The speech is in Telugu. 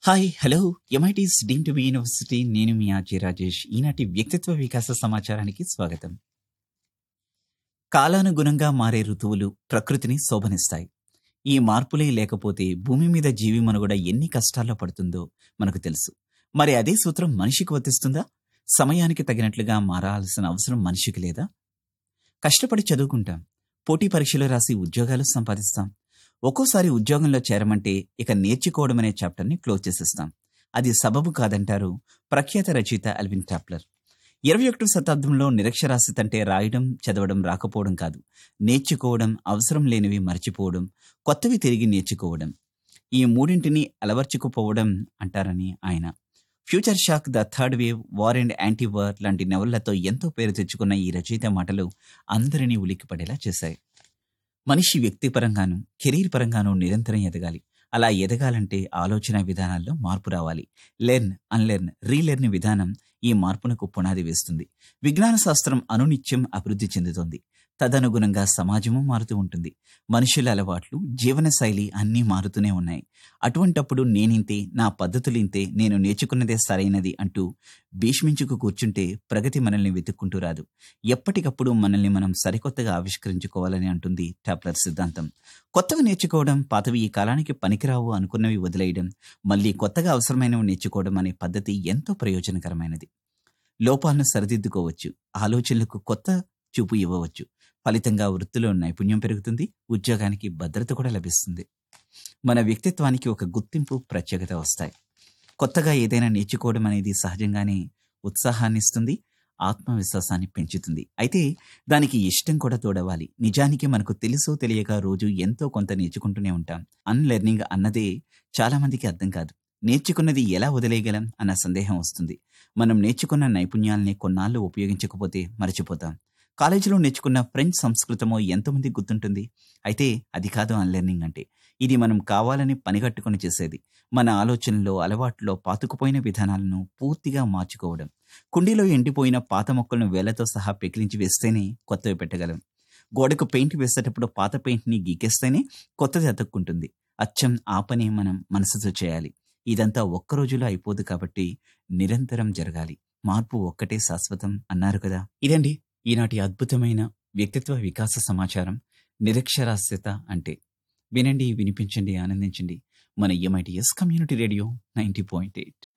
hi hello MITS deemed to be university నేను మీ ఆర్జే రాజేష్ ఈనాటి వ్యక్తిత్వ వికాస సమాచారానికి స్వాగతం కాలానుగుణంగా మారే ఋతువులు ప్రకృతిని శోభనిస్తాయి ఈ మార్పులే లేకపోతే భూమి మీద జీవి మనుగడ ఎన్ని కష్టాల్లో పడుతుందో మనకు తెలుసు మరి అదే సూత్రం మనిషికి వర్తిస్తుందా సమయానికి తగినట్లుగా మారాల్సిన అవసరం మనిషికి లేదా కష్టపడి చదువుకుంటాం పోటీ పరీక్షలు రాసి ఉద్యోగాలు సంపాదిస్తాం ఒక్కోసారి ఉద్యోగంలో చేరమంటే ఇక నేర్చుకోవడం అనే చాప్టర్ని క్లోజ్ చేసేస్తాం అది సబబు కాదంటారు ప్రఖ్యాత రచయిత అల్విన్ టాప్లర్ ఇరవై ఒకటో శతాబ్దంలో నిరక్షరాస్యత అంటే రాయడం చదవడం రాకపోవడం కాదు నేర్చుకోవడం అవసరం లేనివి మర్చిపోవడం కొత్తవి తిరిగి నేర్చుకోవడం ఈ మూడింటిని అలవర్చుకుపోవడం అంటారని ఆయన Future Shock The Third Wave War and Anti War లాంటి నవలలతో ఎంతో పేరు తెచ్చుకున్న ఈ రచయిత మాటలు అందరినీ ఉలిక్కిపడేలా చేశాయి మనిషి వ్యక్తిపరంగాను కెరీర్ పరంగాను నిరంతరం ఎదగాలి అలా ఎదగాలంటే ఆలోచన విధానాల్లో మార్పు రావాలి లెర్న్ అన్లెర్న్ రీలెర్న్ విధానం ఈ మార్పునకు పునాది వేస్తుంది విజ్ఞాన శాస్త్రం అనునిత్యం అభివృద్ధి చెందుతోంది తదనుగుణంగా సమాజము మారుతూ ఉంటుంది మనుషుల అలవాట్లు జీవనశైలి అన్నీ మారుతూనే ఉన్నాయి అటువంటప్పుడు నేనింతే నా పద్ధతులు ఇంతే నేను నేర్చుకున్నదే సరైనది అంటూ భీష్మించుకు కూర్చుంటే ప్రగతి మనల్ని వెతుక్కుంటూ రాదు ఎప్పటికప్పుడు మనల్ని మనం సరికొత్తగా ఆవిష్కరించుకోవాలని అంటుంది టాప్లర్ సిద్ధాంతం కొత్తవి నేర్చుకోవడం పాతవి ఈ కాలానికి పనికిరావు అనుకున్నవి వదిలేయడం మళ్ళీ కొత్తగా అవసరమైనవి నేర్చుకోవడం అనే పద్ధతి ఎంతో ప్రయోజనకరమైనది లోపాలను సరిదిద్దుకోవచ్చు ఆలోచనలకు కొత్త చూపు ఇవ్వవచ్చు ఫలితంగా వృత్తిలో నైపుణ్యం పెరుగుతుంది ఉద్యోగానికి భద్రత కూడా లభిస్తుంది మన వ్యక్తిత్వానికి ఒక గుర్తింపు ప్రత్యేకత వస్తాయి కొత్తగా ఏదైనా నేర్చుకోవడం అనేది సహజంగానే ఉత్సాహాన్ని ఇస్తుంది ఆత్మవిశ్వాసాన్ని పెంచుతుంది అయితే దానికి ఇష్టం కూడా తోడవాలి నిజానికి మనకు తెలుసో తెలియక రోజు ఎంతో కొంత నేర్చుకుంటూనే ఉంటాం అన్లెర్నింగ్ అన్నదే చాలా మందికి అర్థం కాదు నేర్చుకున్నది ఎలా వదిలేయగలం అన్న సందేహం వస్తుంది మనం నేర్చుకున్న నైపుణ్యాలని కొన్నాళ్ళు ఉపయోగించకపోతే మర్చిపోతాం కాలేజీలో నేర్చుకున్న ఫ్రెంచ్ సంస్కృతమో ఎంతమంది గుర్తుంటుంది అయితే అది కాదు అన్లెర్నింగ్ అంటే ఇది మనం కావాలని పనిగట్టుకుని చేసేది మన ఆలోచనలో అలవాట్లో పాతుకుపోయిన విధానాలను పూర్తిగా మార్చుకోవడం కుండీలో ఎండిపోయిన పాత మొక్కలను వేలతో సహా పెకిలించి వేస్తేనే కొత్తవి పెట్టగలం గోడకు పెయింట్ వేసేటప్పుడు పాత పెయింట్ని గీకేస్తేనే కొత్తది అతుక్కుంటుంది అచ్చం ఆ పని మనం మనసుతో చేయాలి ఇదంతా ఒక్క రోజులో అయిపోదు కాబట్టి నిరంతరం జరగాలి మార్పు ఒక్కటే శాశ్వతం అన్నారు కదా ఇదండి ఈనాటి అద్భుతమైన వ్యక్తిత్వ వికాస సమాచారం నిరక్షరాస్యత అంటే వినండి వినిపించండి ఆనందించండి మన MITS community radio ninety point eight